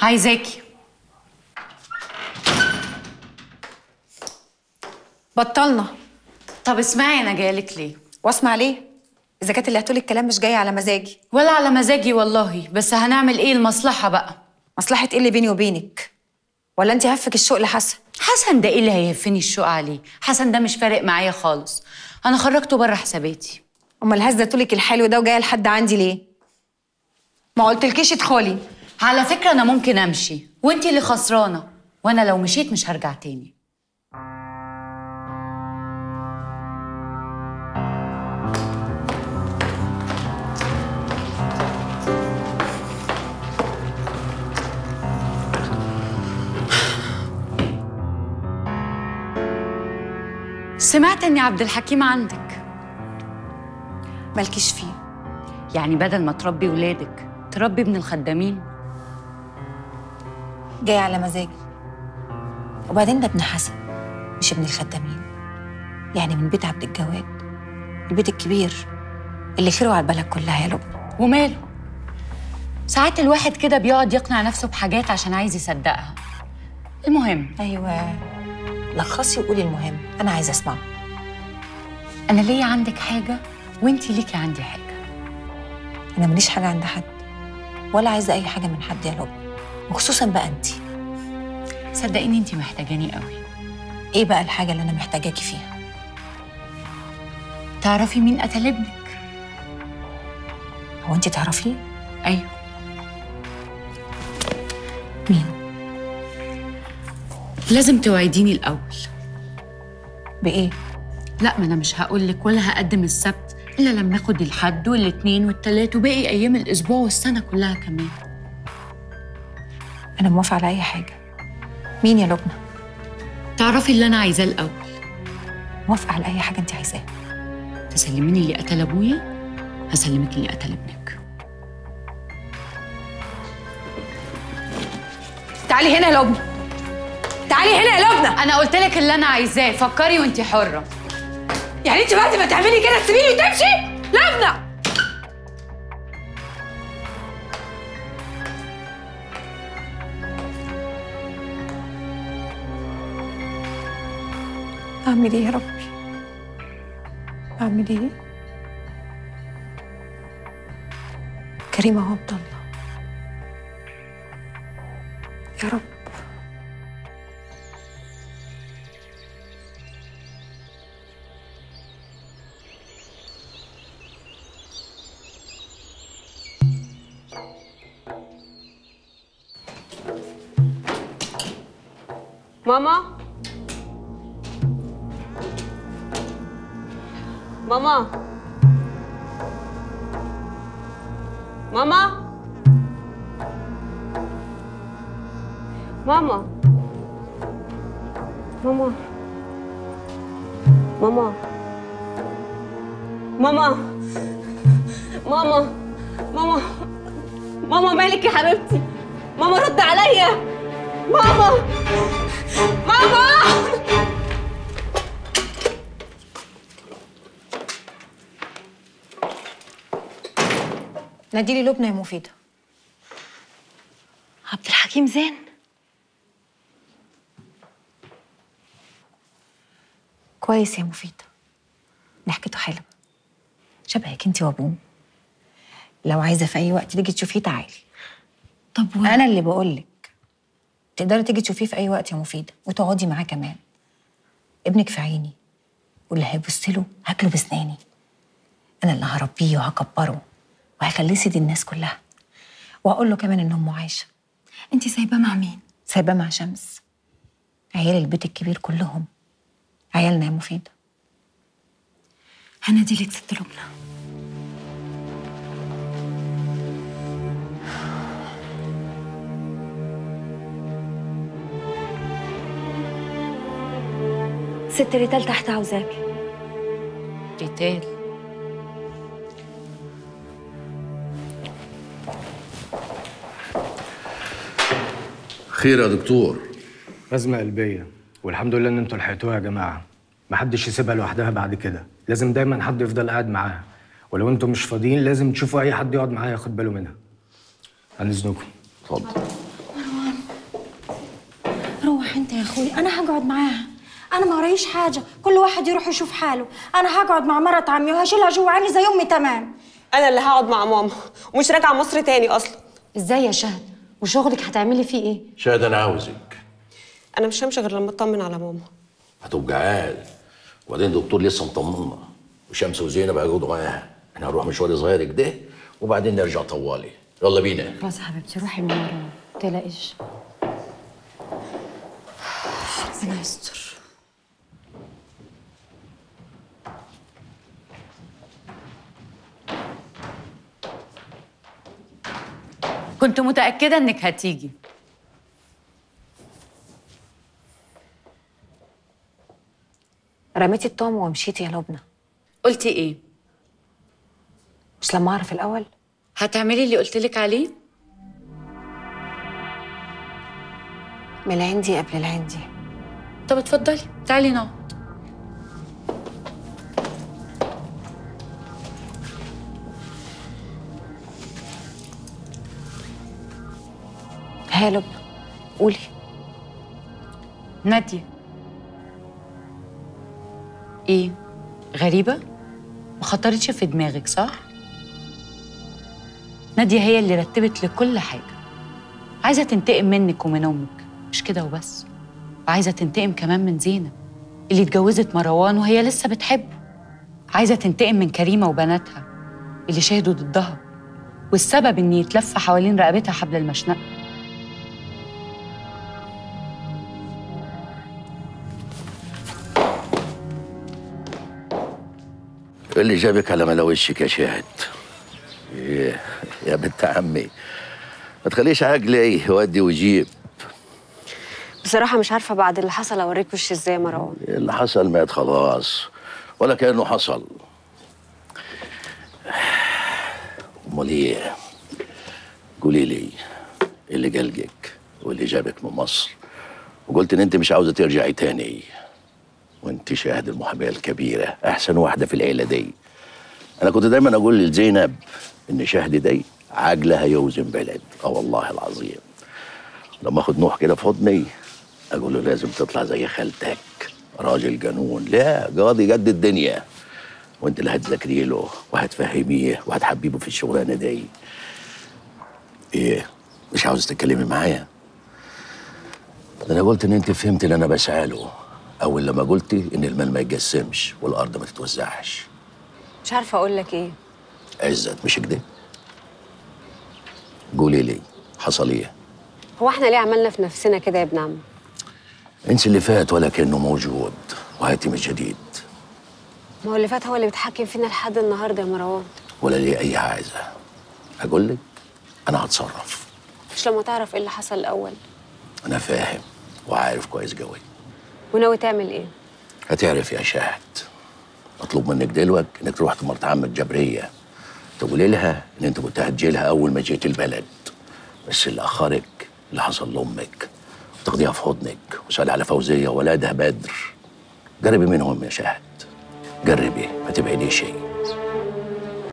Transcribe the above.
عايزاكي بطلنا طب اسمعي انا جايلك ليه واسمع ليه اذا كانت اللي هتقولي الكلام مش جاي على مزاجي ولا على مزاجي والله بس هنعمل ايه المصلحه بقى مصلحه ايه اللي بيني وبينك ولا انت هفك الشوق لحسن حسن ده ايه اللي هيهفني الشوق عليه حسن ده مش فارق معايا خالص انا خرجته بره حساباتي امال هزه طولك الحلو ده وجايه لحد عندي ليه ما قلتلكيش ادخلي على فكره انا ممكن امشي وانتي اللي خسرانه وانا لو مشيت مش هرجع تاني سمعت اني عبد الحكيم عندك مالكيش فيه يعني بدل ما تربي ولادك تربي ابن الخدامين جاي على مزاجي وبعدين ده ابن حسن مش ابن الخدامين يعني من بيت عبد الجواد البيت الكبير اللي خيره على البلد كلها يا لبنى وماله ساعات الواحد كده بيقعد يقنع نفسه بحاجات عشان عايز يصدقها المهم ايوه لخصي وقولي المهم انا عايزه اسمعه انا ليا عندك حاجه وانتي ليكي عندي حاجه انا ماليش حاجه عند حد ولا عايزه اي حاجه من حد يا لبنى وخصوصا بقى انت صدقيني انتي محتاجاني قوي ايه بقى الحاجه اللي انا محتاجاكي فيها تعرفي مين قتل ابنك هو انت تعرفيه ايوه مين لازم توعديني الاول بايه لا ما انا مش هقول لك ولا هقدم السبت الا لما اخد الحد والاثنين والتلات وباقي ايام الاسبوع والسنه كلها كمان انا موافقه على اي حاجه مين يا لبنى تعرفي اللي انا عايزاه الاول موافقه على اي حاجه انت عايزاها تسلميني اللي قتل ابويا هسلمك اللي قتل ابنك تعالي هنا يا لبنى تعالي هنا يا لبنى انا قلت لك اللي انا عايزاه فكري وانتي حره يعني انت بعد ما تعملي كده تسيبيني وتمشي لبنى اعمل ايه يا ربي اعمل ايه كريمه هو عبد الله يا رب ماما ماما ماما ماما ماما ماما ماما ماما ماما ماما مالك يا حبيبتي ماما رد عليا ماما ماما ناديلي لبنى يا مفيده عبد الحكيم زين كويس يا مفيدة ضحكته حلوة شبهك انت وابوه لو عايزة في أي وقت تيجي تشوفيه تعالي طب و... أنا اللي بقولك تقدري تيجي تشوفيه في أي وقت يا مفيدة وتقعدي معاه كمان ابنك في عيني واللي هيبص له هاكله بسناني أنا اللي هربيه وهكبره وهخليه سيد الناس كلها وهقول له كمان إن أمه عايشة انت سايباه مع مين سايباه مع شمس عيال البيت الكبير كلهم عيالنا يا مفيدة هنادي لك ست لبنى ست ريتال تحت عاوزاكي ريتال خير يا دكتور أزمة قلبية والحمد لله إن أنتوا لحقتوها يا جماعة محدش يسيبها لوحدها بعد كده لازم دايما حد يفضل قاعد معاها ولو أنتوا مش فاضيين لازم تشوفوا أي حد يقعد معاها ياخد باله منها عن إذنكم اتفضل روح انت يا اخوي انا هقعد معاها انا ما ورايش حاجه كل واحد يروح يشوف حاله انا هقعد مع مرات عمي وهشيلها جوا عيني زي امي تمام انا اللي هقعد مع ماما ومش راجعه مصر تاني اصلا ازاي يا شهد وشغلك هتعملي فيه ايه شاهد انا عاوزك انا مش همشي غير لما اطمن على ماما هتبقى عال وبعدين الدكتور لسه مطمنا وشمس وزينب هيقعدوا معاها احنا هنروح مشوار صغير كده وبعدين نرجع طوالي يلا بينا خلاص يا حبيبتي روحي من ورا ما تقلقيش ربنا يستر كنت متأكدة إنك هتيجي رميتي الطعم ومشيتي يا لبنى قلتي إيه؟ مش لما اعرف الاول هتعملي اللي قلتلك عليه؟ من العندي قبل العندي طب اتفضلي تعالي نقعد ها يا لبنى قولي نادية ايه غريبة؟ ما خطرتش في دماغك صح؟ نادية هي اللي رتبت لكل حاجة عايزة تنتقم منك ومن أمك مش كده وبس وعايزة تنتقم كمان من زينب اللي اتجوزت مروان وهي لسه بتحبه عايزة تنتقم من كريمة وبناتها اللي شهدوا ضدها والسبب إن يتلف حوالين رقبتها حبل المشنقة ايه اللي جابك على ملا وشك يا شاهد إيه يا بنت عمي ما تخليش عقلي يودي ويجيب بصراحه مش عارفه بعد اللي حصل اوريك وش ازاي يا مروان اللي حصل مات خلاص ولا كأنه حصل امال ايه قولي لي إيه اللي جلجك واللي جابك من مصر وقلت ان انت مش عاوزه ترجعي تاني وانت شاهد المحاميه الكبيره احسن واحده في العيله دي انا كنت دايما اقول لزينب ان شهد دي عجله هيوزن بلد اه والله العظيم لما اخد نوح كده في حضني اقول له لازم تطلع زي خالتك راجل جنون لا قاضي قد الدنيا وانت اللي هتذاكري له وهتفهميه وهتحبيبه في الشغلانه دي ايه مش عاوز تتكلمي معايا ده انا قلت ان انت فهمت اللي انا بسعى له اول لما قلتي ان المال ما يتقسمش والارض ما تتوزعش مش عارفه اقول لك ايه عزت مش كده قولي لي حصل ايه هو احنا ليه عملنا في نفسنا كده يا ابن عم انسي اللي فات ولا كانه موجود وهاتي من جديد ما هو اللي فات هو اللي بيتحكم فينا لحد النهارده يا مروان ولا ليه اي عايزه اقول لك انا هتصرف مش لما تعرف ايه اللي حصل الاول انا فاهم وعارف كويس قوي وناوي تعمل ايه هتعرف يا شاهد مطلوب منك دلوقتي انك تروح لمرت عمك جبريه تقولي لها ان انت كنت هتجي لها اول ما جيت البلد بس اللي اخرك اللي حصل لامك تاخديها في حضنك وسألي على فوزيه وولادها بدر جربي منهم يا شاهد جربي ما تبعدي شيء